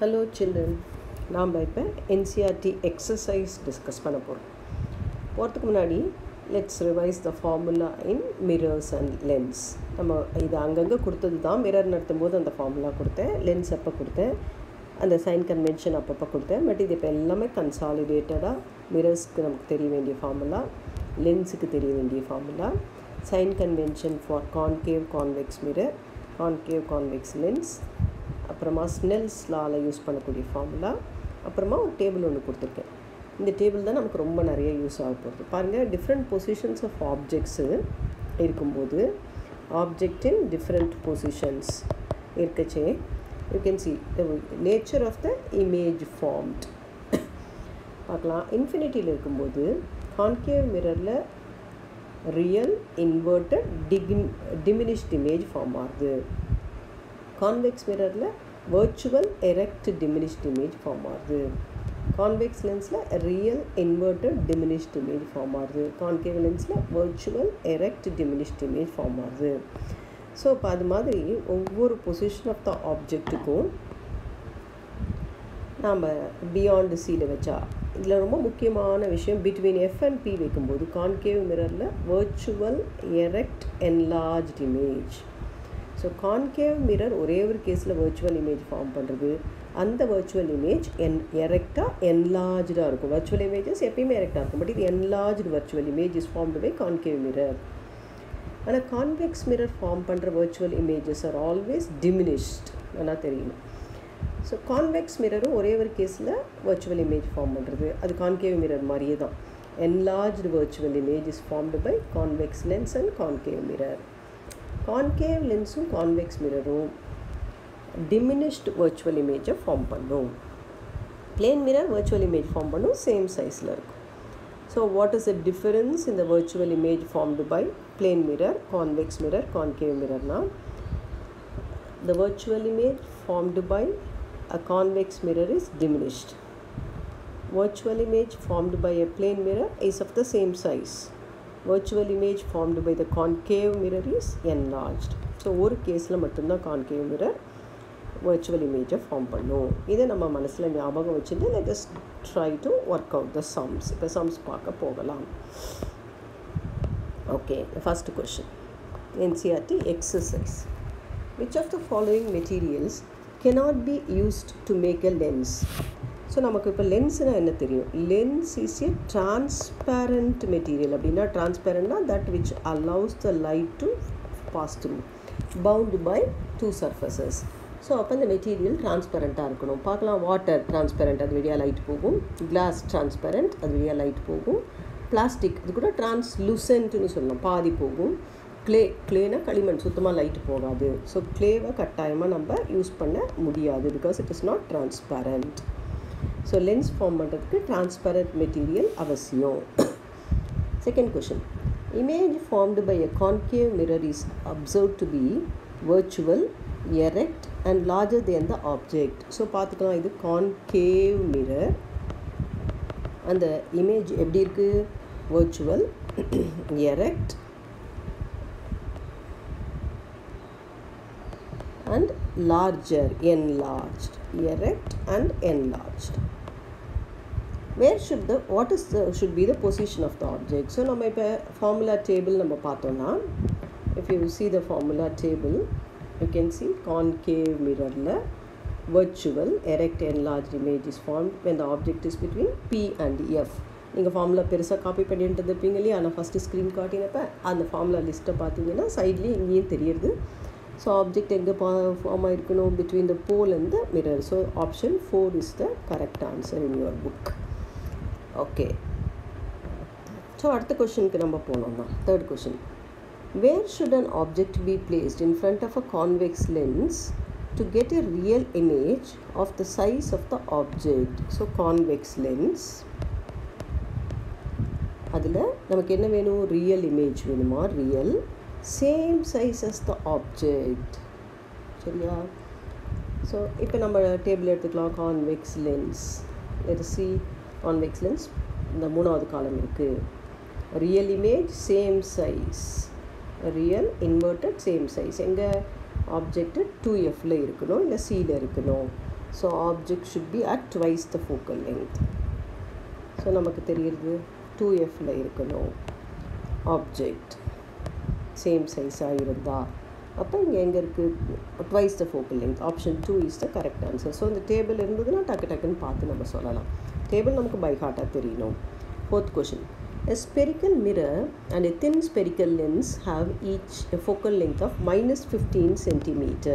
Hello children நாம் இப்போ NCERT exercise discuss பண்ண போகிறோம் போகிறதுக்கு முன்னாடி let's revise the formula in mirrors and lens நம்ம இது அங்கங்கே கொடுத்தது தான் மிரர் நடத்தும் போது அந்த ஃபார்முலா கொடுத்தேன் லென்ஸ் அப்போ கொடுத்தேன் அந்த சைன் கன்வென்ஷன் அப்பப்போ கொடுத்தேன் பட் இது இப்போ எல்லாமே கன்சாலிடேட்டடாக மிரர்ஸ்க்கு நமக்கு தெரிய வேண்டிய ஃபார்முலா லென்ஸுக்கு தெரிய வேண்டிய formula sign convention for concave convex mirror concave convex lens அப்புறமா ஸ்னெல்ஸ் லாவில் யூஸ் பண்ணக்கூடிய ஃபார்முலா அப்புறமா ஒரு டேபிள் ஒன்று கொடுத்துருக்கேன் இந்த டேபிள் தான் நமக்கு ரொம்ப நிறைய யூஸ் ஆக போகுது பாருங்கள் டிஃப்ரெண்ட் பொசிஷன்ஸ் ஆஃப் ஆப்ஜெக்ட்ஸு இருக்கும்போது ஆப்ஜெக்ட் இன் டிஃப்ரெண்ட் பொசிஷன்ஸ் இருக்கச்சே you can see the nature of the image formed பார்க்கலாம் இன்ஃபினிட்டியில் இருக்கும்போது கான்கேவ் மிரரில் ரியல் இன்வெர்ட்டட் டிகின் டிமினிஷ்ட் இமேஜ் ஃபார்ம் ஆகுது கான்வெக்ஸ் மிரரில் virtual erect diminished image form ஆகுது கான்வெக்ஸ் லென்ஸில் real inverted diminished image form ஆகுது கான்கேவ் லென்ஸில் virtual erect diminished image form ஆகுது ஸோ இப்போ அது மாதிரி ஒவ்வொரு பொசிஷன் ஆஃப் த ஆப்ஜெக்ட்டுக்கும் நாம் பியாண்டு சீல வச்சா இதில் ரொம்ப முக்கியமான விஷயம் பிட்வீன் எஃப் அண்ட் பி வைக்கும்போது கான்கேவ் மிரரில் virtual erect enlarge image so concave mirror ஒரே ஒரு கேஸில் வர்ச்சுவல் இமேஜ் ஃபார்ம் பண்ணுறது அந்த வர்ச்சுவல் இமேஜ் என் எரெக்டாக என்லார்ஜாக இருக்கும் வர்ச்சுவல் இமேஜஸ் எப்பயுமே எரெக்டாக இருக்கும் பட் இது enlarged virtual image is formed by concave mirror ஆனால் கான்வெக்ஸ் மிரர் ஃபார்ம் பண்ணுற virtual images are always diminished நல்லா தெரியும் ஸோ கான்வெக்ஸ் மிரரும் ஒரே ஒரு கேஸில் வர்ச்சுவல் இமேஜ் ஃபார்ம் பண்ணுறது அது கான்கேவ் மிரர் மாதிரியே தான் enlarged virtual image is formed by convex lens and concave mirror concave லென்ஸும் கான்வெக்ஸ் மிரரும் டிமினிஷ்ட் வர்ச்சுவல் இமேஜை ஃபார்ம் பண்ணும் plane mirror virtual image form பண்ணும் சேம் சைஸில் இருக்கும் so what is the difference இந்த virtual image formed by plane mirror convex mirror concave மிரர்னா the virtual image formed by a convex mirror is diminished. Virtual image formed by a plane mirror is of the same size. Virtual image formed by the concave mirror is enlarged. So ஒரு கேஸில் மட்டும்தான் concave mirror virtual இமேஜை form பண்ணும் இதை நம்ம மனசில் ஞாபகம் வச்சுட்டு let just try to work out the sums இப்போ சம்ஸ் பார்க்க போகலாம் okay first question NCERT exercise which of the following materials cannot be used to make a lens so நமக்கு இப்போ லென்ஸ்னால் என்ன தெரியும் lens is a transparent material அப்படின்னா டிரான்ஸ்பேரண்ட்னா that which allows the light to pass through bound by two surfaces so அப்போ இந்த material டிரான்ஸ்பேரண்ட்டாக இருக்கணும் பார்க்கலாம் வாட்டர் டிரான்ஸ்பேரண்ட் அது வழியாக லைட் போகும் கிளாஸ் டிரான்ஸ்பேரண்ட் அது வழியாக லைட் போகும் பிளாஸ்டிக் அது கூட டிரான்ஸ்லூசன்ட்னு சொல்லலாம் பாதி போகும் க்ளே க்ளேனா களிமண் சுத்தமாக லைட்டு போகாது ஸோ க்ளேவை கட்டாயமாக நம்ம யூஸ் பண்ண முடியாது because it is not transparent so lens form பண்ணுறதுக்கு டிரான்ஸ்பேரண்ட் மெட்டீரியல் அவசியம் second question image formed by a concave mirror is observe to be virtual erect and larger than the object so பார்த்துக்கலாம் இது concave mirror அந்த image எப்படி இருக்குது virtual erect and larger enlarged erect and enlarged where should the what is the should be the position of the object so நம்ம இப்போ formula table நம்ம பார்த்தோம்னா if you see the formula table you can see concave mirrorல virtual erect enlarged image is formed when the object is between p and f நீங்கள் formula பெருசாக copy பண்ணிட்டு இருப்பீங்க இல்லையா ஆனால் ஃபஸ்ட்டு ஸ்க்ரீன் காட்டினப்ப அந்த ஃபார்முலா லிஸ்ட்டை பார்த்தீங்கன்னா சைட்லேயும் இங்கேயும் தெரியுது ஸோ ஆப்ஜெக்ட் எங்கே பா ஃபார்ம் ஆகிருக்கணும் between the pole and the mirror so option four is the correct answer in your book okay so அடுத்த கொஷனுக்கு நம்ம போனோம்னா third question where should an object be placed in front of a convex lens to get a real image of the size of the object so convex lens அதில் நமக்கு என்ன வேணும் real image வேணுமா real same size as the object சரியா so இப்போ நம்ம table எடுத்துக்கலாம் convex lens let see convex lens இந்த மூணாவது காலம் இருக்குது real image same size real inverted same size எங்கே ஆப்ஜெக்ட்டு டூ எஃப்பில் இருக்கணும் இல்லை சியில் இருக்கணும் so object should be at twice the focal length so நமக்கு தெரியுது டூ எஃப்பில் இருக்கணும் ஆப்ஜெக்ட் சேம் சைஸாக இருந்தால் அப்போ இங்கே எங்கே இருக்குது twice the focal length option two is the correct answer so இந்த டேபிள் இருந்ததுன்னா டக்கு டக்குன்னு பார்த்து நம்ம சொல்லலாம் டேபிள் நமக்கு பை ஹார்ட்டாக தெரியணும் fourth question A spherical mirror and a thin spherical lens have each a focal length of minus 15 centimeter.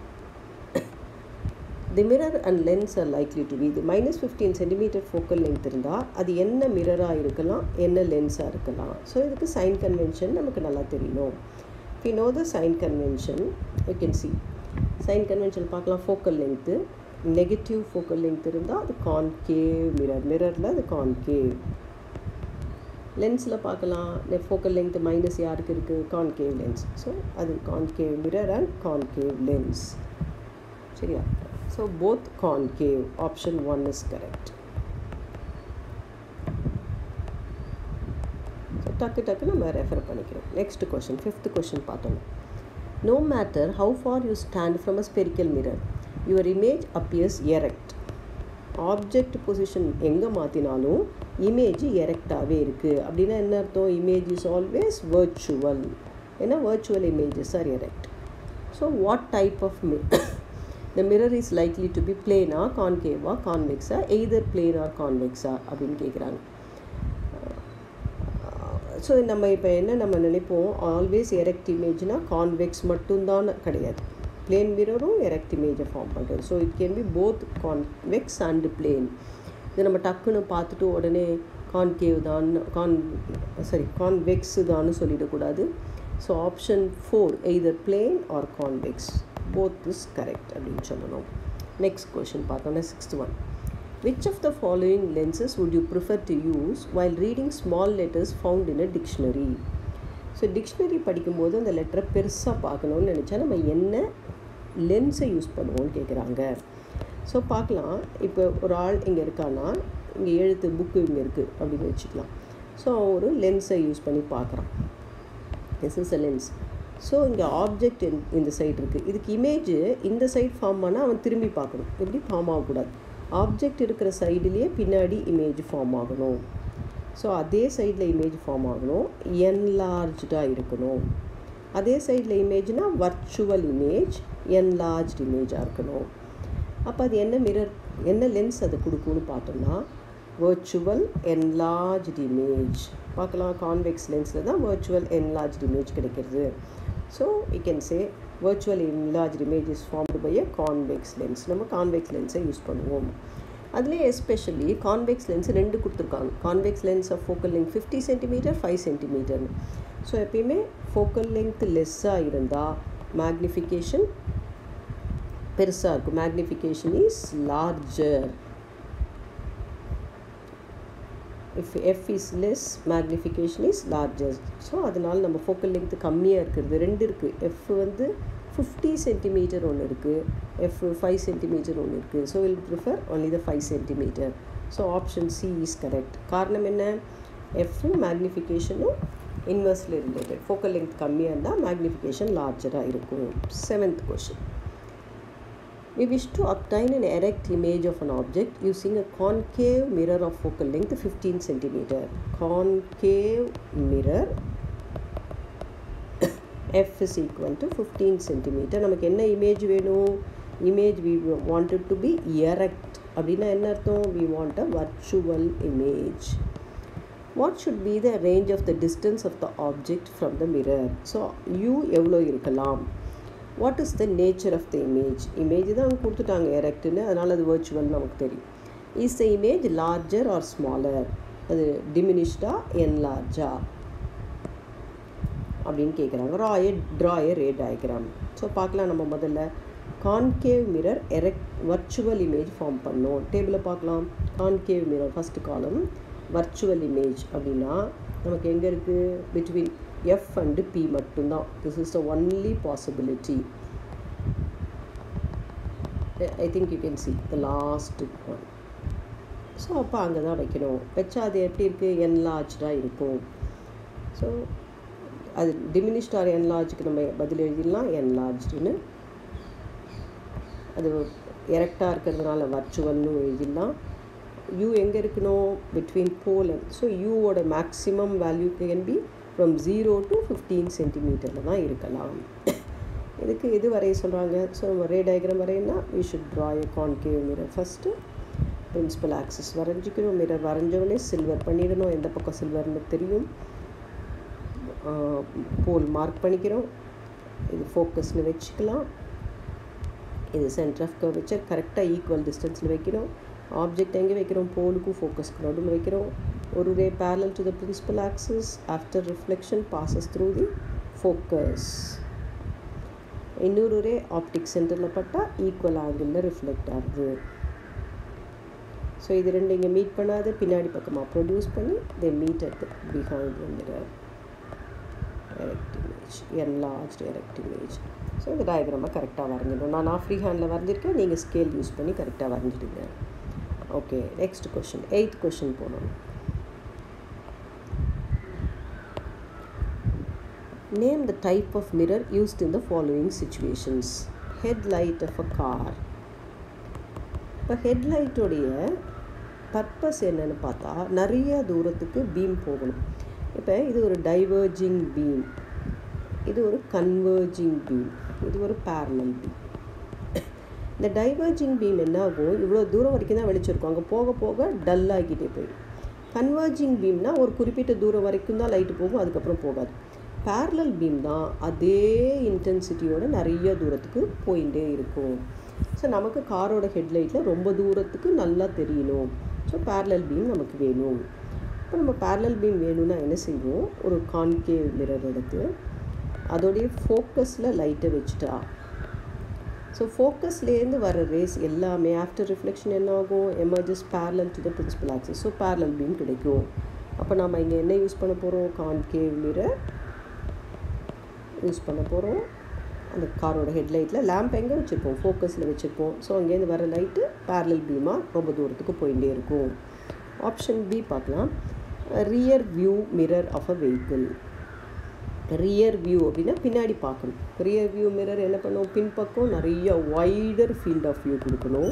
the mirror and lens are likely to be the minus 15 centimeter focal length இருந்தால் அது என்ன மிரராக இருக்கலாம் என்ன லென்ஸாக இருக்கலாம் so இதுக்கு sign convention நமக்கு நல்லா தெரியணும் if you know the sign convention you can see sign convention பார்க்கலாம் focal length negative focal length இருந்தால் அது கான்கேவ் மிரர் மிரரில் அது கான்கேவ் லென்ஸில் பார்க்கலாம் ஃபோக்கல் லென்த் மைனஸ் யாருக்கு இருக்குது கான்கேவ் லென்ஸ் ஸோ அது concave mirror and concave lens சரியா so both concave option one is correct so டக்கு டக்கு நம்ம ரெஃபர் பண்ணிக்கிறோம் நெக்ஸ்ட் கொஷின் ஃபிஃப்த் கொஷின் பார்த்தோம் no matter how far you stand from a spherical mirror your image appears erect object position எங்கே மாற்றினாலும் image எரெக்டாகவே இருக்குது அப்படின்னா என்ன அர்த்தம் இமேஜ் இஸ் ஆல்வேஸ் வர்ச்சுவல் ஏன்னா virtual images are erect so what type of மி த mirror is likely to be பிளேனா கான்கேவா கான்வெக்ஸா எய்தர் பிளேன் ஆர் கான்வெக்ஸா அப்படின்னு கேட்குறாங்க ஸோ நம்ம இப்போ என்ன நம்ம நினைப்போம் ஆல்வேஸ் எரெக்ட் இமேஜ்னால் கான்வெக்ஸ் மட்டும்தான் கிடையாது பிளேன் மிரரும் எரெக்ட் இமேஜை ஃபார்ம் பண்ணுறது so it can be both convex and plane இது நம்ம டக்குன்னு பார்த்துட்டு உடனே கான்கேவ் தான் கான் சாரி கான்வெக்ஸ் தான்னு சொல்லிடக்கூடாது so option four either plane or convex both is correct அப்படின்னு சொல்லணும் நெக்ஸ்ட் கொஷின் பார்த்தோன்னா sixth one which of the following lenses would you prefer to use while reading small letters found in a dictionary so dictionary படிக்கும்போது அந்த லெட்டரை பெருசாக பார்க்கணுன்னு நினச்சா நம்ம என்ன லென்ஸை யூஸ் பண்ணுவோம்னு கேட்குறாங்க ஸோ பார்க்கலாம் இப்போ ஒரு ஆள் இங்கே இருக்கான்னா இங்கே எழுத்து புக்கு இங்கே இருக்குது அப்படின்னு வச்சுக்கலாம் ஸோ அவன் ஒரு லென்ஸை யூஸ் பண்ணி பார்க்குறான் this is a lens so இங்கே ஆப்ஜெக்ட் இந்த சைடு இருக்குது இதுக்கு இமேஜ் இந்த சைடு ஃபார்ம் பண்ணால் அவன் திரும்பி பார்க்கணும் எப்படி ஃபார்ம் ஆகக்கூடாது ஆப்ஜெக்ட் இருக்கிற சைடுலேயே பின்னாடி இமேஜ் ஃபார்ம் ஆகணும் ஸோ அதே சைடில் இமேஜ் ஃபார்ம் ஆகணும் என்லார்ஜாக இருக்கணும் அதே சைடில் இமேஜ்னால் வர்ச்சுவல் இமேஜ் என்லார்ஜ் இமேஜாக இருக்கணும் அப்போ அது என்ன மிரர் என்ன லென்ஸ் அது கொடுக்கும்னு பார்த்தோம்னா வர்ச்சுவல் என்லார்ஜ் இமேஜ் பார்க்கலாம் கான்வெக்ஸ் லென்ஸில் தான் வர்ச்சுவல் என்லார்ஜ் இமேஜ் கிடைக்கிறது so you can say virtual enlarge image is formed by a convex lens நம்ம கான்வெக்ஸ் லென்ஸை யூஸ் பண்ணுவோம் அதுலேயே எஸ்பெஷலி கான்வெக்ஸ் லென்ஸ் ரெண்டு கொடுத்துருக்காங்க convex lens of focal length fifty centimeter five சென்டிமீட்டர்னு ஸோ எப்பயுமே ஃபோக்கல் லென்த் லெஸ்ஸாக இருந்தால் மேக்னிஃபிகேஷன் பெருசாக இருக்கும் magnification is larger if f is less magnification is larger so அதனால் நம்ம ஃபோக்கல் லென்த் கம்மியாக இருக்கிறது ரெண்டு இருக்குது எஃப் வந்து ஃபிஃப்டி சென்டிமீட்டர் ஒன்று இருக்குது எஃப் ஃபைவ் சென்டிமீட்டர் ஒன்று இருக்குது so will prefer only the five centimeter so option c is correct காரணம் என்ன எஃப்பும் மேக்னிஃபிகேஷனும் இன்வெர்ஸ்லி ரிலேட்டட் ஃபோக்கல் லென்த் கம்மியாக இருந்தால் மேக்னிஃபிகேஷன் லார்ஜராக இருக்கும் seventh question We wish to obtain an erect image of an object using a concave mirror of focal length 15 centimeter. Concave mirror f is equal to 15 centimeter. நமக்கு என்ன image வேணும் image we wanted to be erect அப்படின்னா என்ன அர்த்தம் we want a virtual image what should be the range of the distance of the object from the mirror so you எவ்வளோ இருக்கலாம் what is the nature of the image image தான் அவங்க கொடுத்துட்டாங்க எரெக்ட்னு அதனால் அது வர்ச்சுவல் நமக்கு தெரியும் is the image larger or smaller அது டிமினிஷ்டா என்லார்ஜா அப்படின்னு கேட்குறாங்க ராய ட்ராய ரே டயக்ராம் ஸோ பார்க்கலாம் நம்ம முதல்ல concave mirror erect virtual image form பண்ணோம் டேபிளை பார்க்கலாம் concave mirror first column virtual image அப்படின்னா நமக்கு எங்கே இருக்குது பிட்வீன் எஃப் அண்டு பி மட்டும்தான் this is the only possibility I think you can see the last one so அப்போ அங்கே தான் வைக்கணும் வச்சா அது எப்படி இருக்குது என்லார்ஜாக இருக்கும் ஸோ அது டிமினிஷ்ட் ஆர் என்லார்ஜுக்கு நம்ம பதில் எழுதிடலாம் என்லார்ஜ்டுன்னு அது எரெக்டாக இருக்கிறதுனால வர்ச்சுவல்னு எழுதிடலாம் யூ எங்கே இருக்கணும் பிட்வீன் போல் அண்ட் ஸோ யூவோட maximum value can be from zero to fifteen சென்டிமீட்டரில் தான் இருக்கலாம் இதுக்கு இது வரைய சொல்கிறாங்க ஸோ நம்ம ரே டயக்ராம் வரையினா we should draw a concave mirror first principal axis வரைஞ்சிக்கணும் மிரர் வரைஞ்சவொடனே சில்வர் பண்ணிடணும் எந்த பக்கம் சில்வர்னு தெரியும் போல் மார்க் பண்ணிக்கிறோம் இது ஃபோக்கஸ்னு வச்சுக்கலாம் இது சென்டர் ஆஃப் கர்வேச்சர் கரெக்டாக ஈக்குவல் டிஸ்டன்ஸில் வைக்கிறோம் ஆப்ஜெக்ட் எங்கே வைக்கிறோம் போலுக்கும் ஃபோக்கஸ்க்கு நடுவில் வைக்கிறோம் ஒரு ray parallel to the principal axis after reflection passes through the focus இன்னொரு ரே ஆப்டிக் சென்டரில் பட்டால் ஈக்குவல் ஆங்கிளில் ரிஃப்ளெக்ட் ஆகுது ஸோ இது ரெண்டு இங்கே மீட் பண்ணாது பின்னாடி பக்கமாக ப்ரொடியூஸ் பண்ணி they meet at behind the mirror erect image enlarge erect image so இந்த டயக்ராமை கரெக்டாக வரைஞ்சிடும் நான் நான் ஃப்ரீ ஹேண்டில் வரைஞ்சிருக்கேன் நீங்கள் ஸ்கேல் யூஸ் பண்ணி கரெக்டாக வரைஞ்சிடுங்க okay next question eighth question போகணும் name the type of mirror used in the following situations headlight of a car இப்போ ஹெட்லைட்டோடைய பர்பஸ் என்னன்னு பார்த்தா நிறைய தூரத்துக்கு பீம் போகணும் இப்போ இது ஒரு டைவர்ஜிங் பீம் இது ஒரு கன்வர்ஜிங் பீம் இது ஒரு பேரலல் பீம் இந்த டைவர்ஜிங் பீம் என்ன ஆகும் இவ்வளோ தூரம் வரைக்கும் தான் வெளிச்சிருக்கும் அங்கே போக போக டல் ஆகிட்டே போயிடும் கன்வர்ஜிங் பீம்னா ஒரு குறிப்பிட்ட தூரம் வரைக்கும் தான் லைட்டு போகும் அதுக்கப்புறம் போகாது பேரலல் பீம் தான் அதே இன்டென்சிட்டியோட நிறைய தூரத்துக்கு போயிட்டே இருக்கும் ஸோ நமக்கு காரோட ஹெட்லைட்டில் ரொம்ப தூரத்துக்கு நல்லா தெரியணும் ஸோ பேரலல் பீம் நமக்கு வேணும் இப்போ நம்ம பேரலல் பீம் வேணும்னா என்ன செய்வோம் ஒரு கான்கேவ் மிரர் எடுத்து அதோடைய ஃபோக்கஸில் லைட்டை வச்சுட்டா ஸோ ஃபோக்கஸ்லேருந்து வர ரேஸ் எல்லாமே ஆஃப்டர் ரிஃப்ளெக்ஷன் என்ன ஆகும் emerges parallel to the principal axis so parallel beam கிடைக்கும் அப்போ நம்ம இங்கே என்ன யூஸ் பண்ண போகிறோம் கான்கேவ் மிரர் யூஸ் பண்ண போகிறோம் அந்த காரோட ஹெட்லைட்டில் லேம்ப் எங்கே வச்சுருப்போம் ஃபோக்கஸில் வச்சுருப்போம் ஸோ அங்கேருந்து வர லைட்டு பேரலல் பீமாக ரொம்ப தூரத்துக்கு போயிட்டே இருக்கும் ஆப்ஷன் பி பார்க்கலாம் rear view mirror of a vehicle rear view அப்படின்னா பின்னாடி பார்க்கணும் ரியர் வியூ மிரர் என்ன பண்ணும் பின்பக்கம் நிறைய வைடர் ஃபீல்ட் ஆஃப் வியூ கொடுக்கணும்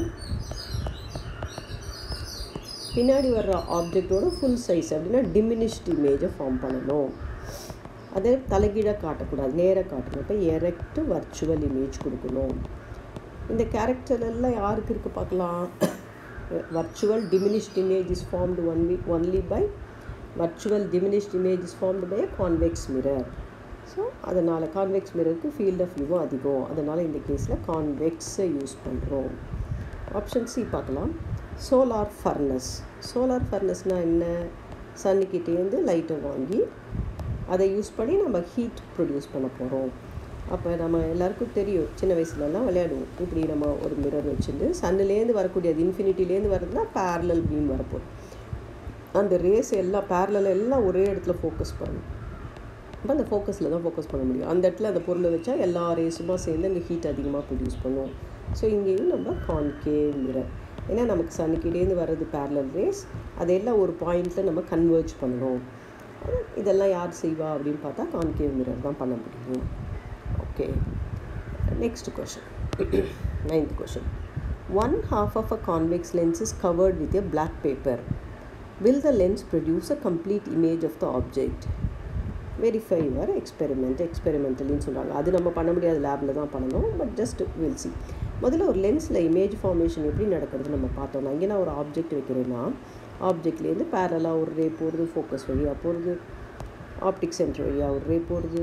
பின்னாடி வர்ற ஆப்ஜெக்டோட ஃபுல் சைஸ் அப்படின்னா டிமினிஷ்ட் இமேஜை ஃபார்ம் பண்ணணும் அதை தலைகீழாக காட்டக்கூடாது நேராக காட்டணும் இப்போ எரெக்ட் வர்ச்சுவல் இமேஜ் கொடுக்கணும் இந்த கேரக்டர் எல்லாம் யாருக்கு இருக்குது பார்க்கலாம் virtual diminished image is formed only only by virtual diminished image is formed by a convex mirror so அதனால் கான்வெக்ஸ் மிரருக்கு ஃபீல்ட் ஆஃப் வியூவும் அதிகம் அதனால் இந்த கேஸில் கான்வெக்ஸை யூஸ் பண்ணுறோம் ஆப்ஷன் சி பார்க்கலாம் சோலார் ஃபர்னஸ் சோலார் ஃபர்னஸ்னால் என்ன சன்னுக்கிட்டேருந்து லைட்டை வாங்கி அதை யூஸ் பண்ணி நம்ம ஹீட் ப்ரொடியூஸ் பண்ண போகிறோம் அப்போ நம்ம எல்லாருக்கும் தெரியும் சின்ன வயசுலலாம் விளையாடுவோம் இப்படி நம்ம ஒரு மிரர் வச்சுட்டு சன்னுலேருந்து வரக்கூடிய அது இன்ஃபினிட்டிலேருந்து வருதுன்னா பேரலல் பீம் வரப்போகுது அந்த ரேஸ் எல்லாம் பேரலில் எல்லாம் ஒரே இடத்துல ஃபோக்கஸ் பண்ணணும் அப்போ அந்த ஃபோக்கஸில் தான் ஃபோக்கஸ் பண்ண முடியும் அந்த இடத்துல அந்த பொருளை வச்சா எல்லா ரேஸுமாக சேர்ந்து அங்கே ஹீட் அதிகமாக ப்ரொடியூஸ் பண்ணும் ஸோ இங்கேயும் நம்ம கான்கேவ் மிரர் ஏன்னா நமக்கு சன்னுக்கிட்டேருந்து வர்றது பேரலல் ரேஸ் அதையெல்லாம் ஒரு பாயிண்டில் நம்ம கன்வெர்ஜ் பண்ணணும் இதெல்லாம் யார் செய்வா அப்படின்னு பார்த்தா கான்கேவ் மிரர் தான் பண்ண முடியும் okay next question ninth question one half of a convex lens is covered with a black paper will the lens produce a complete image of the object verify your experiment எக்ஸ்பெரிமெண்டலின்னு சொல்கிறாங்க அது நம்ம பண்ண முடியாது லேபில் தான் பண்ணணும் பட் ஜஸ்ட் வில் சி முதல்ல ஒரு லென்ஸில் இமேஜ் ஃபார்மேஷன் எப்படி நடக்கிறது நம்ம பார்த்தோம்னா இங்கே நான் ஒரு ஆப்ஜெக்ட் வைக்கிறேன்னா ஆப்ஜெக்ட்லேருந்து பேரலாக ஒரு ரே போகிறது ஃபோக்கஸ் வழியாக போகிறது ஆப்டிக் சென்டர் வழியாக ஒரு ரே போகிறது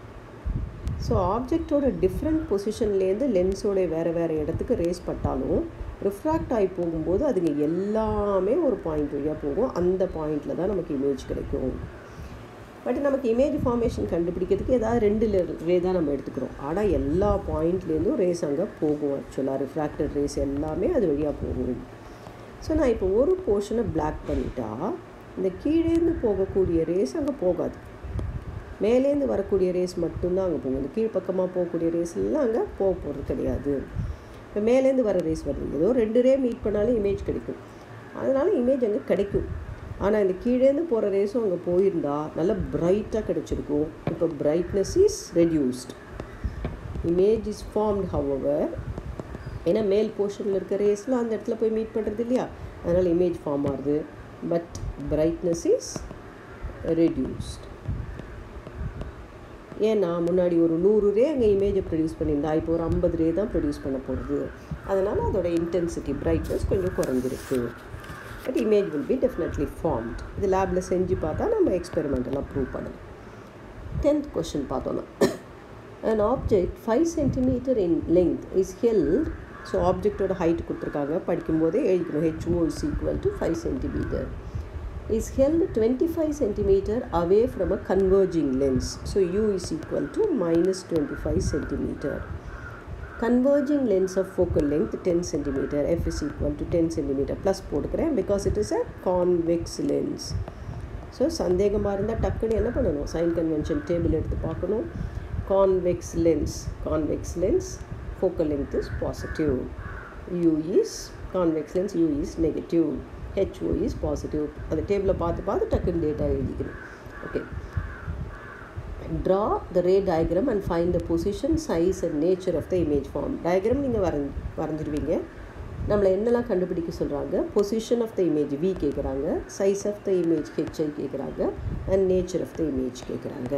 ஸோ ஆப்ஜெக்டோட டிஃப்ரெண்ட் பொசிஷன்லேருந்து லென்ஸோட வேறு வேறு இடத்துக்கு ரேஸ் பட்டாலும் ரிஃப்ராக்ட் ஆகி போகும்போது அதுங்க எல்லாமே ஒரு பாயிண்ட் வழியாக போகும் அந்த பாயிண்டில் தான் நமக்கு இமேஜ் கிடைக்கும் பட் நமக்கு இமேஜ் ஃபார்மேஷன் கண்டுபிடிக்கிறதுக்கு ஏதாவது ரெண்டு ரே தான் நம்ம எடுத்துக்கிறோம் ஆனால் எல்லா பாயிண்ட்லேருந்தும் ரேஸ் அங்கே போகும் ஆக்சுவலாக ரிஃப்ராக்டட் ரேஸ் எல்லாமே அது வழியாக போகும் ஸோ நான் இப்போ ஒரு போர்ஷனை பிளாக் பண்ணிட்டா இந்த கீழேருந்து போகக்கூடிய ரேஸ் அங்கே போகாது மேலேருந்து வரக்கூடிய ரேஸ் மட்டும்தான் அங்கே போகும் இந்த கீழ்ப்பக்கமாக போகக்கூடிய ரேஸ் எல்லாம் அங்கே போக போகிறது கிடையாது இப்போ மேலேருந்து வர ரேஸ் வருது ஏதோ ரெண்டு ரே மீட் பண்ணாலும் இமேஜ் கிடைக்கும் அதனால் இமேஜ் அங்கே கிடைக்கும் ஆனால் இந்த கீழேருந்து போகிற ரேஸும் அங்கே போயிருந்தா நல்லா பிரைட்டாக கிடச்சிருக்கும் இப்போ brightness is reduced image is formed however ஏன்னா மேல் போர்ஷனில் இருக்க ரேஸ்லாம் அந்த இடத்துல போய் மீட் பண்ணுறது இல்லையா அதனால் இமேஜ் ஃபார்ம் ஆகுது பட் பிரைட்னஸ் இஸ் ரெடியூஸ்ட் ஏன்னா முன்னாடி ஒரு நூறு ரே அங்கே இமேஜை ப்ரொடியூஸ் பண்ணியிருந்தா இப்போ ஒரு ஐம்பது ரே தான் ப்ரொடியூஸ் பண்ண போகிறது அதனால் அதோட இன்டென்சிட்டி பிரைட்னஸ் கொஞ்சம் குறைஞ்சிருக்கு but image will be definitely formed இது லேபில் செஞ்சு பார்த்தா நம்ம எக்ஸ்பெரிமெண்டெல்லாம் ப்ரூவ் பண்ணலாம் டென்த் கொஷின் பார்த்தோன்னா an object 5 centimeter in length is held so ஆப்ஜெக்டோட ஹைட் கொடுத்துருக்காங்க படிக்கும்போதே எழுதிக்கணும் h o is equal to five centimeter is held 25 centimeter away from a converging lens. So u is equal to minus 25 centimeter. Converging lens of focal length 10 centimeter. f is equal to 10 centimeter plus போட்டுக்கிறேன் because it is a convex lens. So சந்தேகமாக இருந்தால் டக்குன்னு என்ன பண்ணணும் sign convention table எடுத்து பார்க்கணும் convex lens convex lens focal length is positive u is convex lens u is negative h o is positive அந்த டேபிளை பார்த்து பார்த்து டக்குன்னு டேட்டா எழுதிக்கணும் okay draw the ray diagram and find the position size and nature of the image form diagram நீங்கள் வரைஞ்சி வரைஞ்சிருவீங்க நம்மளை என்னெல்லாம் கண்டுபிடிக்க சொல்கிறாங்க position of the image v கேட்குறாங்க size of the image h i கேட்குறாங்க and nature of the image கேட்குறாங்க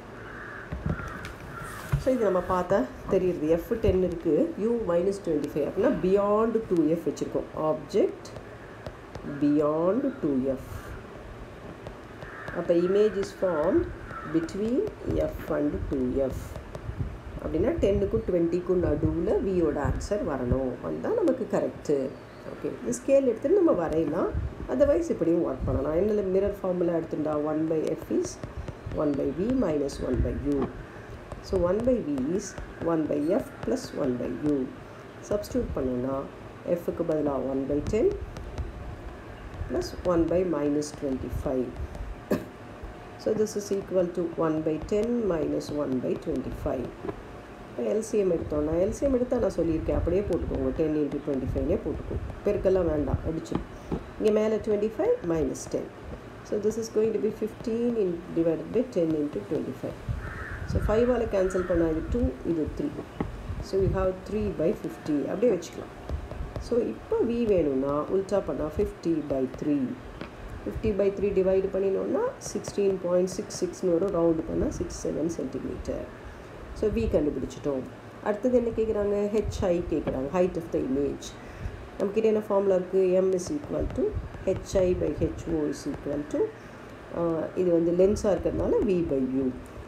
ஸோ இது நம்ம பார்த்தா தெரியுது எஃப் டென் இருக்குது யூ மைனஸ் டுவெண்ட்டி ஃபைவ் அப்படின்னா பியாண்ட் டூ எஃப் வச்சுருக்கோம் ஆப்ஜெக்ட் பியாண்ட் டூ எஃப் அப்போ image is form between F and two f அப்படின்னா டென்னுக்கும் டுவெண்ட்டிக்கும் நடுவில் வியோட ஆன்சர் வரணும் வந்தால் நமக்கு கரெக்டு ஓகே இந்த ஸ்கேல் எடுத்துகிட்டு நம்ம வரையலாம் அதர்வைஸ் இப்படியும் ஒர்க் பண்ணலாம் என்ன மிரர் ஃபார்முலா எடுத்துட்டா one by f is one by v minus one by u so one by v is one by f plus one by u substitute பண்ணோன்னா எஃப்க்கு பதிலாக one by ten plus one by minus twenty five so this is equal to one by ten minus one by twenty five இப்போ LCM எடுத்தோம்னா LCM எடுத்தால் நான் சொல்லியிருக்கேன் அப்படியே போட்டுக்கோங்க டென் இன்ட்டு டுவெண்ட்டி ஃபைவ்னே போட்டுக்கோ பெருக்கெல்லாம் வேண்டாம் அடிச்சு இங்கே மேலே twenty five minus ten so this is going to be fifteen in divided by ten into twenty five so ஃபைவால் கேன்சல் பண்ணால் இது டூ இது three so you have three by fifty அப்படியே வச்சுக்கலாம் ஸோ இப்போ வி வேணும்னா உல்ட்டா பண்ணால் fifty by three fifty by three divide பண்ணினோன்னா சிக்ஸ்டீன் பாயிண்ட் சிக்ஸ் சிக்ஸ்னு வரும் ரவுண்டு பண்ணால் six seven centimetre so v கண்டுபிடிச்சிட்டோம் அடுத்தது என்ன கேட்குறாங்க ஹெச்ஐ கேட்குறாங்க ஹைட் ஆஃப் த இமேஜ் நமக்கிட்ட என்ன ஃபார்முலா இருக்குது m is equal to h i by h o is equal to இது வந்து லென்ஸாக இருக்கிறதுனால வி பை யூ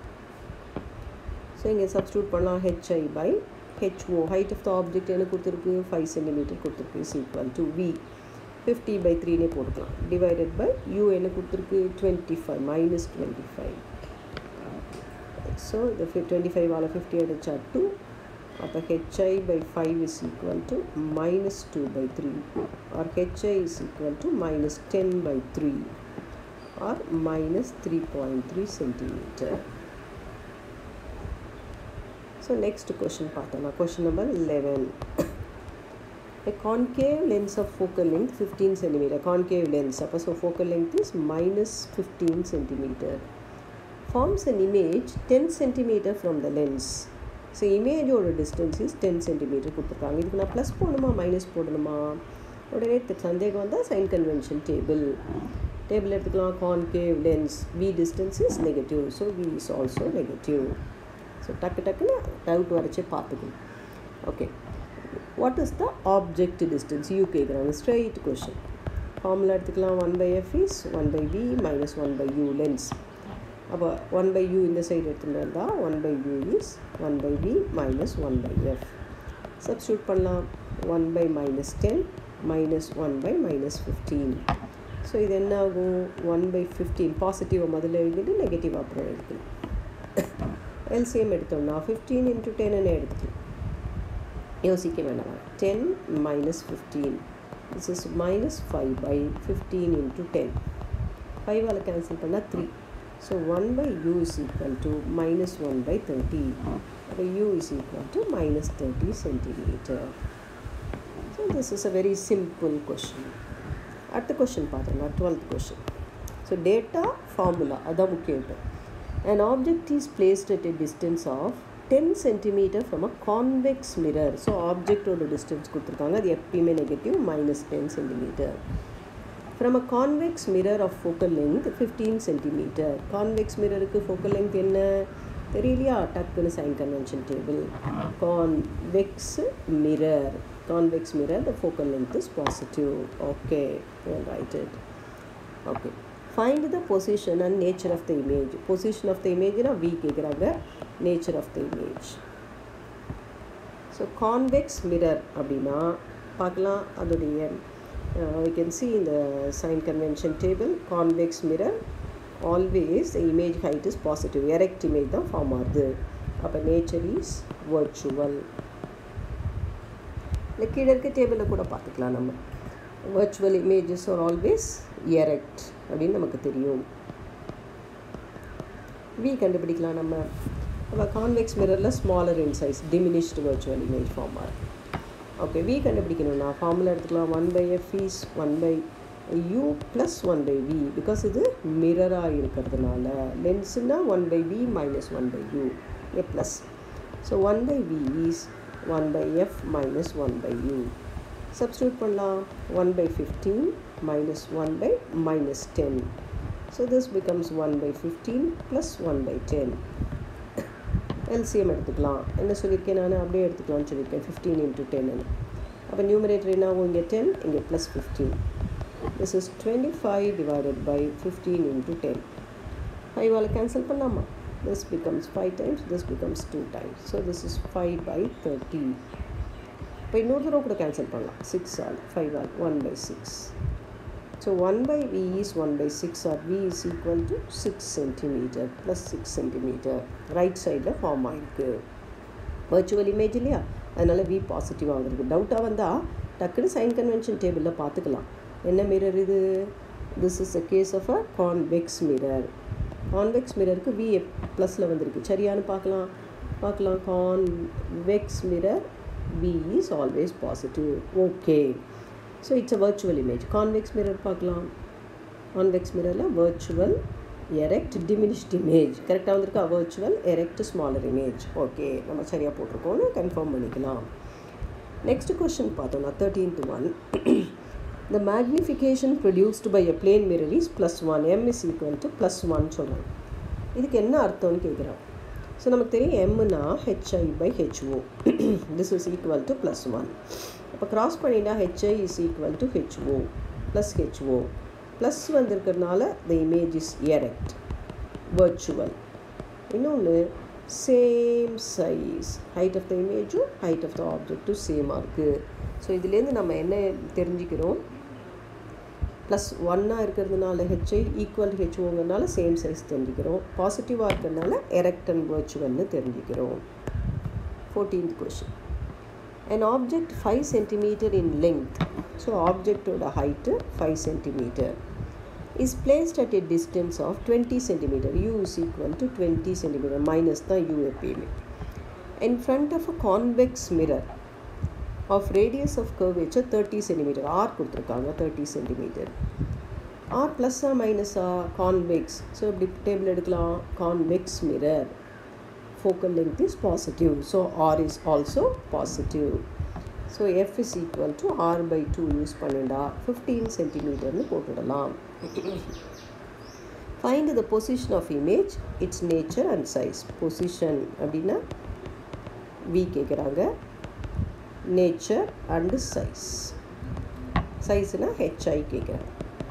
ஸோ இங்கே சப்ஸ்டியூட் பண்ணலாம் h i by h o height of the object என்ன கொடுத்துருக்கு ஃபைவ் சென்டிமீட்டர் கொடுத்துருக்கு is equal to v fifty by த்ரீனே போட்டுக்கலாம் டிவைடட் பை யூ என்ன கொடுத்துருக்கு twenty five minus twenty five so இந்த ஃபி டுவெண்ட்டி ஃபைவ் ஆல் ஃபிஃப்டி அடிச்சா டூ அப்போ HI by five is equal to minus two by three or h i is equal to minus ten by three or minus three point three centimetre so next question பார்த்தோம்னா question number eleven a concave lens of focal length 15 centimeter concave lens அப்போ so focal length is minus 15 centimeter forms an image 10 centimeter from the lens so இமேஜோட distance is ten centimetre கொடுத்துருக்காங்க இதுக்கு நான் plus போடணுமா minus போடணுமா உடனே சந்தேகம் வந்தால் சைன் கன்வென்ஷன் டேபிள் டேபிள் எடுத்துக்கலாம் concave lens v distance is negative so v is also negative so டக்கு டக்குன்னு டவுட் வரைச்சி பார்த்துக்கணும் okay what is the object distance u கேட்குறாங்க ஸ்ட்ரைட் கொஷின் ஃபார்முலா எடுத்துக்கலாம் one by f is one by v minus one by u lens அப்போ one by u இந்த side எடுத்துகிட்டு இருந்தால் one by u is one by v minus one by f substitute பண்ணலாம் one by minus ten minus one by minus fifteen so இது என்ன ஆகும் one by fifteen பாசிட்டிவை முதல்ல எழுதிட்டு நெகட்டிவ் அப்புறம் எடுக்கணும் எல்சிஎம் எடுத்தோம்னா ஃபிஃப்டீன் இன்ட்டு டென்னு எடுத்துக்கலாம் யோசிக்க வேண்டாம் ten minus fifteen this is minus five by fifteen into ten ஃபைவால் கேன்சல் பண்ணால் three so one by u is equal to minus one by thirty அப்போ u is equal to minus thirty centimetre so this is a very simple question அடுத்த question பார்த்தோம்னா twelfth question so data formula அதான் முக்கியம் இப்போ an object is placed at a distance of ten centimetre from a convex mirror so ஆப்ஜெக்டோட distance கொடுத்துருக்காங்க அது எப்பயுமே negative minus ten centimetre from a convex mirror of focal length fifteen centimetre convex மிரருக்கு focal length என்ன தெரியலையா டக்குன்னு sign convention table convex mirror convex mirror the focal length is positive okay right it okay find the position and nature of the image position of the இமேஜ்னா v கேட்குறாங்க nature of the image so convex mirror அப்படின்னா பார்க்கலாம் அதோடைய we can see in the sign convention table convex mirror always the image height is positive erect image தான் form ஆகுது அப்போ nature is virtual இல்லை கீழே இருக்க டேபிளில் கூட பார்த்துக்கலாம் நம்ம virtual images are always erect அப்படின்னு நமக்கு தெரியும் வி கண்டுபிடிக்கலாம் நம்ம அப்போ கான்வெக்ஸ் மிரரில் smaller in size diminished virtual image form ஆகுது ஓகே வி கண்டுபிடிக்கணும்னா ஃபார்முலா எடுத்துக்கலாம் one by f is one by u plus one by v because இது மிரராக இருக்கிறதுனால லென்ஸுனால் one by v minus one by u a plus so one by v is one by f minus one by u substitute பண்ணலாம் one by fifteen minus one by minus ten so this becomes one by fifteen plus one by ten LCM எடுத்துக்கலாம் என்ன சொல்லியிருக்கேன் நான் அப்படியே எடுத்துக்கலாம்னு சொல்லியிருக்கேன் fifteen into டென்னு அப்போ numerator என்ன ஆகும் இங்கே டென் இங்கே plus fifteen this is twenty five divided by fifteen into ten ஃபைவால் கேன்சல் பண்ணலாமா this becomes five times this becomes two times so this is five by thirty இப்போ இன்னொரு தடவை கூட கேன்சல் பண்ணலாம் சிக்ஸ் ஆல் ஃபைவ் ஆல் one by six so one by v is one by six or v is equal to six centimetre plus six centimetre right சைடில் form ஆகிருக்கு virtual image இல்லையா அதனால் வி பாசிட்டிவாக வந்திருக்கு டவுட்டாக வந்தால் டக்குன்னு சைன் கன்வென்ஷன் டேபிளில் பார்த்துக்கலாம் என்ன மிரர் இது this is a case of a convex mirror convex மிரருக்கு வி ப்ளஸில் வந்திருக்கு சரியானு பார்க்கலாம் பார்க்கலாம் convex mirror v is always positive okay so it's a virtual image convex mirror பார்க்கலாம் கான்வெக்ஸ் மிரரில் வர்ச்சுவல் எரெக்ட் டிமினிஷ்ட் இமேஜ் கரெக்டாக வந்திருக்கா virtual erect smaller image okay நம்ம சரியாக போட்டிருக்கோம்னு கன்ஃபார்ம் பண்ணிக்கலாம் நெக்ஸ்ட் கொஷின் பார்த்தோம்னா thirteenth one the magnification produced by a plane mirror is plus one m is equal to plus one சொல்கிறாங்க இதுக்கு என்ன அர்த்தம்னு கேட்குறான் ஸோ நமக்கு தெரியும் எம்னா h i by h o this is equal to plus one அப்போ க்ராஸ் பண்ணிட்டா h i is equal to h o plus h o plus வந்திருக்கிறதுனால the image is erect virtual இன்னொன்று same size height of the இமேஜும் ஹைட் ஆஃப் த ஆப்ஜெக்டும் சேமாக இருக்குது so இதுலேருந்து நம்ம என்ன தெரிஞ்சுக்கிறோம் ப்ளஸ் ஒன்னாக இருக்கிறதுனால ஹெச்ஐ ஈக்குவல் ஹெச்ஓங்கிறதுனால சேம் சைஸ் தெரிஞ்சுக்கிறோம் பாசிட்டிவாக இருக்கிறதுனால எரெக்ட் அண்ட் வர்ச்சுவல்னு தெரிஞ்சுக்கிறோம் fourteenth question an object 5 centimeter in length so object ஓட height 5 centimeter is placed at a distance of 20 centimeter u is equal to 20 centimeter minus தான் u எப்பயுமே in front of a convex mirror of radius of curvature 30 centimeter r கொடுத்துருக்காங்க 30 centimeter r plus ah minus ah convex so இப்படி table எடுக்கலாம் convex mirror focal length is positive so r is also positive so f is equal to r by 2 use பண்ணிண்டா 15 சென்டிமீட்டர்னு போட்டுடலாம் find the position of image its nature and size position அப்படின்னா v கேட்குறாங்க nature and size சைஸ்னா h i கேட்குறாங்க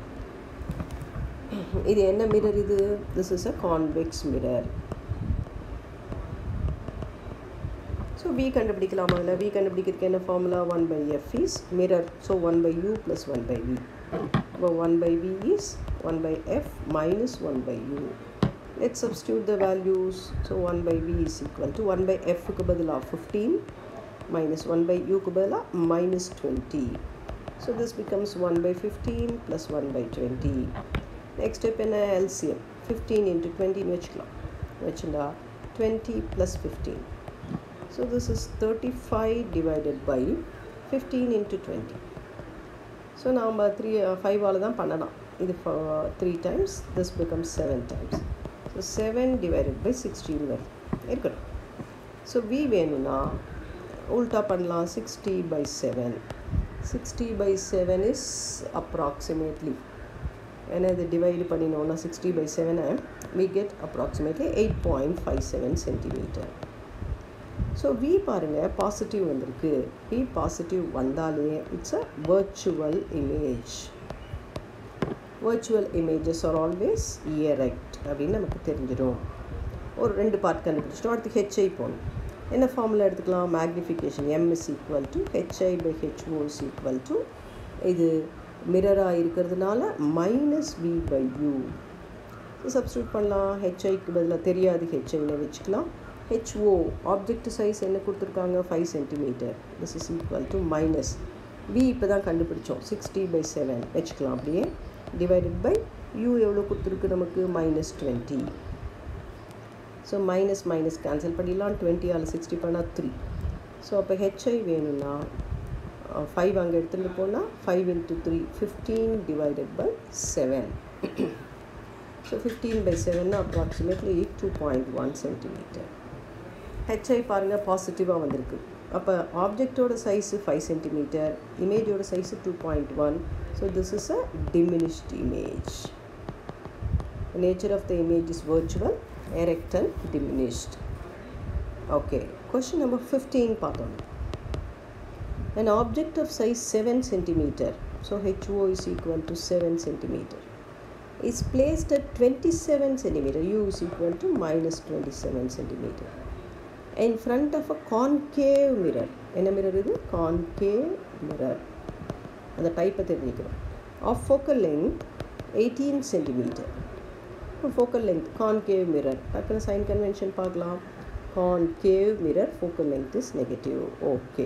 இது என்ன mirror இது this is a convex mirror so v கண்டுபிடிக்கலாமா இல்லை வி கண்டுபிடிக்கிறதுக்கு என்ன formula one by f is mirror so one by u plus one by v இப்போ one by v is one by f minus one by u let substitute the values so one by v is equal to one by எஃப்க்கு பதிலாக fifteen minus one by யூக்கு பதிலாக minus twenty so this becomes one by fifteen plus one by twenty next step என்ன LCM fifteen into டுவெண்ட்டின்னு வச்சுக்கலாம் வச்சுட்டா twenty plus fifteen So this is 35 divided by 15 into 20. So நாம் three ஃபைவால் தான் பண்ணலாம் இது three times this becomes seven times so seven divided by sixteen வரும் இருக்கட்டும் ஸோ வி வேணும்னா உல்டா பண்ணலாம் sixty by seven sixty by seven is approximately ஏன்னா இது டிவைடு பண்ணினோன்னா சிக்ஸ்டி பை செவனை v get approximately eight point five seven centimetre so v பாருங்கள் பாசிட்டிவ் வந்திருக்கு வி பாசிட்டிவ் வந்தாலே it's a virtual image virtual images are always erect அப்படின்னு நமக்கு தெரிஞ்சிடும் ஒரு ரெண்டு பார்ட் கண்டுபிடிச்சிட்டோம் அடுத்து ஹெச்ஐ போகணும் என்ன ஃபார்முலா எடுத்துக்கலாம் magnification m is equal to h i by h o is equal to இது மிரராக இருக்கிறதுனால minus v by u substitute பண்ணலாம் ஹெச்ஐக்கு பதிலாக தெரியாது ஹெச்ஐயில் வச்சுக்கலாம் ஹெச்ஓ ஆப்ஜெக்ட் சைஸ் என்ன கொடுத்துருக்காங்க five centimetre this is equal to minus v இப்போ தான் கண்டுபிடிச்சோம் சிக்ஸ்டி பை செவன் வச்சுக்கலாம் அப்படியே டிவைடட் பை யூ எவ்வளோ கொடுத்துருக்கு நமக்கு minus twenty so minus minus cancel பண்ணிடலாம் டுவெண்ட்டியால் சிக்ஸ்டி பண்ணால் த்ரீ ஸோ அப்போ ஹெச்ஐ வேணும்னா ஃபைவ் அங்கே எடுத்துகிட்டு போனால் five into three fifteen divided by seven so fifteen by seven approximately two point one centimetre h i பாருங்கள் பாசிட்டிவாக வந்திருக்கு அப்போ ஆப்ஜெக்டோட சைஸு ஃபைவ் சென்டிமீட்டர் இமேஜோட size two point one so this is a diminished image nature of the image is virtual erect and diminished. Okay, question number 15 பார்த்தோம் An object of size 7 centimeter, so HO is equal to 7 centimeter, is placed at 27 centimeter, U is equal to minus 27 centimeter, in front of a concave mirror. என்ன mirror இது concave mirror. அந்த டைப்பை தெரிஞ்சுக்கிறோம் of focal length eighteen centimetre focal length concave mirror டக்குனு sign convention பார்க்கலாம் concave mirror focal length is negative okay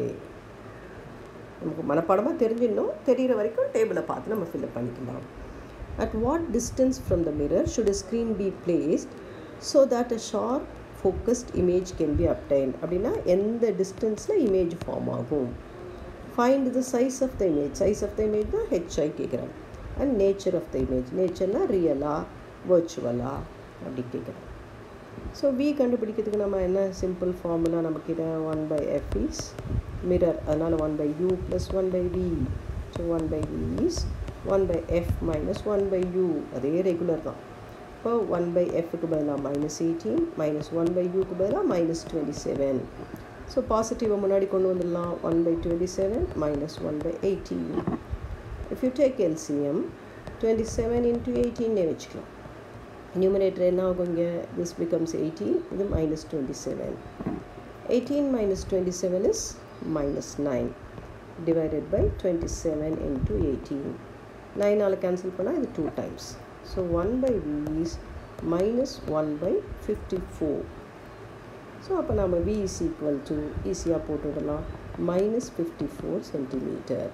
நமக்கு மனப்பாடமாக தெரிஞ்சிடணும் தெரிகிற வரைக்கும் டேபிளை பார்த்து நம்ம ஃபில்அப் பண்ணிக்கலாம் at what distance from the mirror should a screen be placed so that a sharp focused image can be obtained அப்படின்னா எந்த டிஸ்டன்ஸில் இமேஜ் ஃபார்ம் ஆகும் find the size of the image size of the image தான் h i கேட்குறேன் and nature of the image நேச்சர்னால் ரியலாக வர்ச்சுவலாக அப்படி கேட்குறேன் ஸோ வி கண்டுபிடிக்கிறதுக்கு நம்ம என்ன சிம்பிள் ஃபார்முலா நமக்கிட்ட one by f is mirror அதனால் one by u plus one by v so one by v is one by f minus one by u அதே ரெகுலர் தான் இப்போ ஒன் பை எஃப்க்கு பதிலாக minus eighteen minus one by யூக்கு பதிலாக minus twenty seven so பாசிட்டிவை முன்னாடி கொண்டு வந்துடலாம் one by twenty seven minus one by eighteen if you take LCM twenty seven into எயிட்டீன்னே வச்சுக்கலாம் நியூமரேட்டர் என்ன ஆகும் இங்கே திஸ் பிகம்ஸ் எயிட்டீன் இது minus twenty seven eighteen minus twenty seven is minus nine divided by twenty seven into eighteen நைனால் cancel பண்ணால் இது two times so one by v is minus one by fifty four so அப்போ நம்ம v is equal to ஈஸியாக போட்டுவிடலாம் minus fifty four centimetre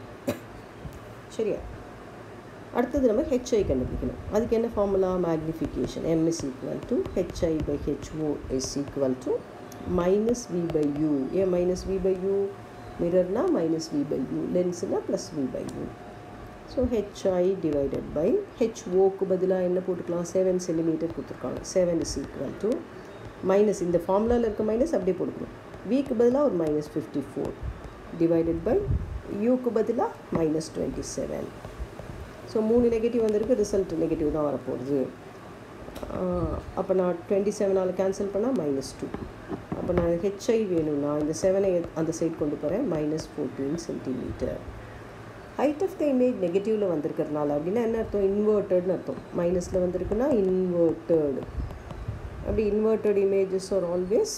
சரியா அடுத்தது நம்ம ஹெச்ஐ கண்டுபிடிக்கணும் அதுக்கு என்ன formula magnification m is equal to h i by h o is equal to minus v by u ஏன் மைனஸ் வி பை யூ மிரர்னா மைனஸ் வி பை யூ லென்ஸ்னா plus v by u so h i divided by ஹெச்ஓக்கு பதிலாக என்ன போட்டுக்கலாம் seven centimetre கொடுத்துருக்காங்க seven is equal to minus இந்த ஃபார்முலாவில் இருக்க மைனஸ் அப்படியே போட்டுக்கணும் விக்கு பதிலாக ஒரு minus fifty four divided by யூக்கு பதிலாக மைனஸ் டுவெண்ட்டி செவன் ஸோ மூணு நெகட்டிவ் வந்திருக்கு ரிசல்ட் நெகட்டிவ் தான் வரப்போகுது அப்போ நான் டுவெண்ட்டி செவனால் கேன்சல் பண்ணால் மைனஸ் டூ அப்போ நான் ஹெச்ஐ வேணும்னா இந்த செவனை அந்த சைட் கொண்டு போகிறேன் minus fourteen centimetre height of the image நெகட்டிவில் வந்திருக்கிறதுனால அப்படின்னா என்ன அர்த்தம் இன்வெர்ட்டட்னு அர்த்தம் மைனஸில் வந்திருக்குன்னா இன்வெர்ட்டட் அப்படி inverted images are always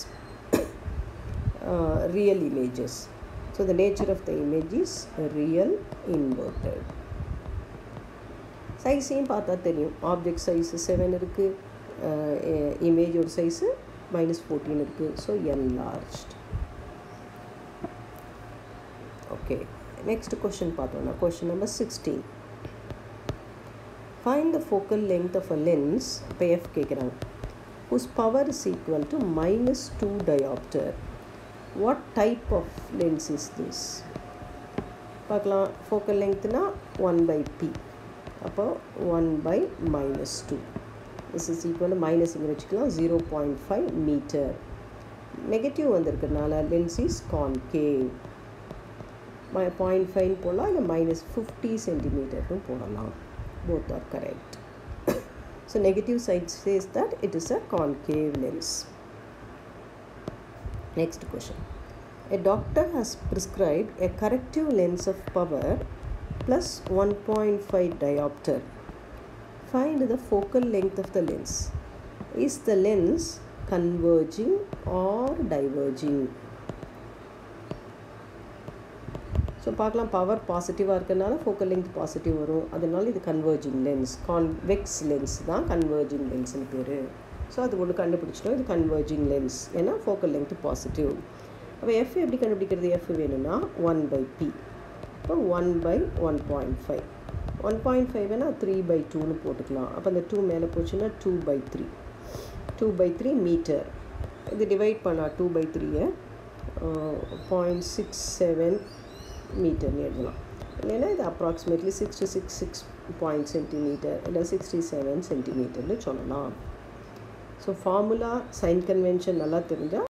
real images so the nature of the image is real inverted சைஸையும் பார்த்தா தெரியும் ஆப்ஜெக்ட் சைஸு செவன் இருக்குது இமேஜோட சைஸு மைனஸ் ஃபோர்டீன் இருக்குது so enlarged okay next question பார்த்தோம்னா question number sixteen find the focal length of a lens இப்போ f கேட்குறாங்க whose power is equal to minus 2 diopter. What type of lens is this? பார்க்கலாம் focal லெங்க்த்னா one by p அப்போ one by minus two this is equal minus இங்கே வச்சுக்கலாம் zero point five metre negative வந்திருக்கிறதுனால lens is concave point five போடலாம் இல்லை minus fifty சென்டிமீட்டர்னு போடலாம் both are correct so negative side says that it is a concave lens next question A doctor has prescribed a corrective lens of power plus 1.5 diopter. Find the focal length of the lens. Is the lens converging or diverging? So பார்க்கலாம் power பாசிட்டிவாக இருக்கிறனால focal length positive வரும் அதனால இது converging lens convex lens தான் converging லென்ஸ்னு பேர் so அது ஒன்று கண்டுபிடிச்சிட்டோம் இது கன்வர்ஜிங் லென்ஸ் ஏன்னா ஃபோக்கல் லென்த் பாசிட்டிவ் அப்போ எஃப் எப்படி கண்டுபிடிக்கிறது எஃப் வேணும்னா ஒன் பை பி இப்போ one by one point five one point five வேணால் த்ரீ பை டூன்னு போட்டுக்கலாம் அப்போ அந்த டூ மேலே போச்சுன்னா two by three two by three metre இது டிவைட் பண்ணால் டூ பை த்ரீயை பாயிண்ட் சிக்ஸ் செவன் மீட்டர்னு எழுதலாம் இல்லைன்னா இது approximately sixty six six point centimetre இல்லை சிக்ஸ்டி செவன் சென்டிமீட்டர்னு சொல்லலாம் ஸோ ஃபார்முலா சைன் கன்வென்ஷன் நல்லா தெரிஞ்சால்